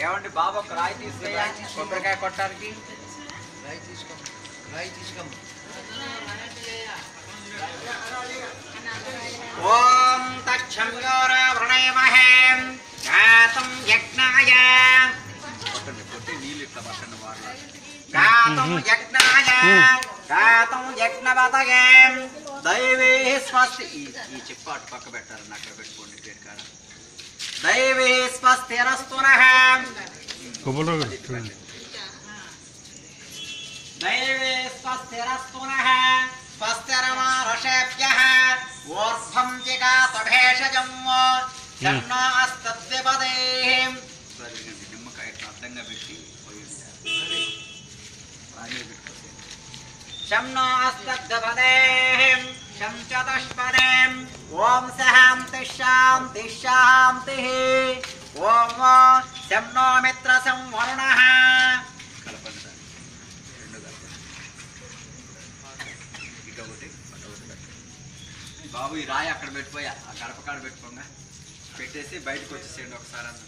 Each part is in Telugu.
ఏమండి బాబు ఒక రాయి తీసుకురా కొబ్బరికాయ కొట్టడానికి రాయి తీసుకో రాయి తీసుకోమ్మ ఓం తక్షంయోరావృణయమహే గాతం యజ్ఞాయ కొట్టండి కొట్టి నీళ్ళు ఇట్లా పట్టండి వాడలా గాతం యజ్ఞాయ గాతం యజ్ఞవతగే దైవీ స్వస్తి ఈ ఈ చెప్పు అటు పక్క పెట్టారని అక్కడ పెట్టుకోండి పేరు కాడ దైవీ స్వస్తిరస్తునః కొబ్బరిలో दैवे स्वस्तिरस्तुनः स्वस्तिरमारषेभ्यः ऊर्ध्वं जिगातभेषजम् शन्नो अस्तद्विपदेः నిమ్మకాయ ఇట్లా అడ్డంగా పెట్టి शम्नो अस्तद्विपदेः शं चतुष्पदेम् ॐ सहान्तिः शान्तिः शान्तिः ॐ शं नो मित्रसंवरुणः కలపండి రెండు ఇటు ఒకటి అటు ఒకటి పెట్టండి. బాబు ఈ రాయి అక్కడ పెట్టిపోయా ఆ గడప కాడ పెట్టుకోంగా పెట్టేసి బయటకు వచ్చేసేయండి ఒకసారి అన్న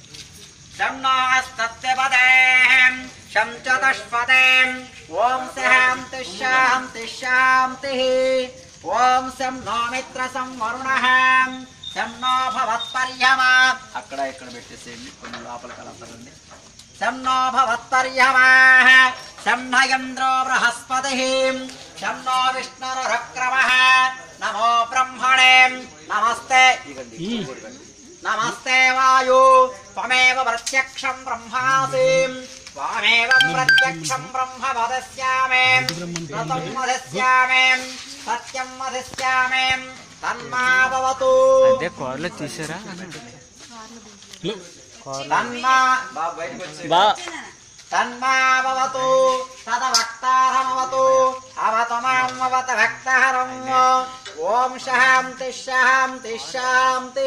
शम्नास्तत्यपदेम् शं चतुष्पदेम् ॐ शान्ति शान्ति शान्तिः ॐ शं नो मित्रसंवरुणः शं नो भवत्पर्यमा అక్కడ ఇక్కడ పెట్టేసేయండి కొన్ని లోపల కలపదండి శం నో భవత్పర్యమాః శం న ఇంద్రో బృహస్పతిः శం నో విష్ణురుక్రమः నమో బ్రహ్మణే నమస్తే ఇగండి నమస్తే వాయు త్వమేవ ప్రత్యక్షం బ్రహ్మాసి త్వమేవ ప్రత్యక్షం బ్రహ్మ వదస్యామి వ్రతం వదస్యామి సత్యం వదస్యామి తన్మా భవతు అదే కార్లో తీసారా తన్మా బాబు బయటకు వచ్చేయ్. బా తన్మా భవతు తదవక్తారమవతు అవతు మాం అవత భక్తహరం ఓం శాంతి శాంతి శాంతి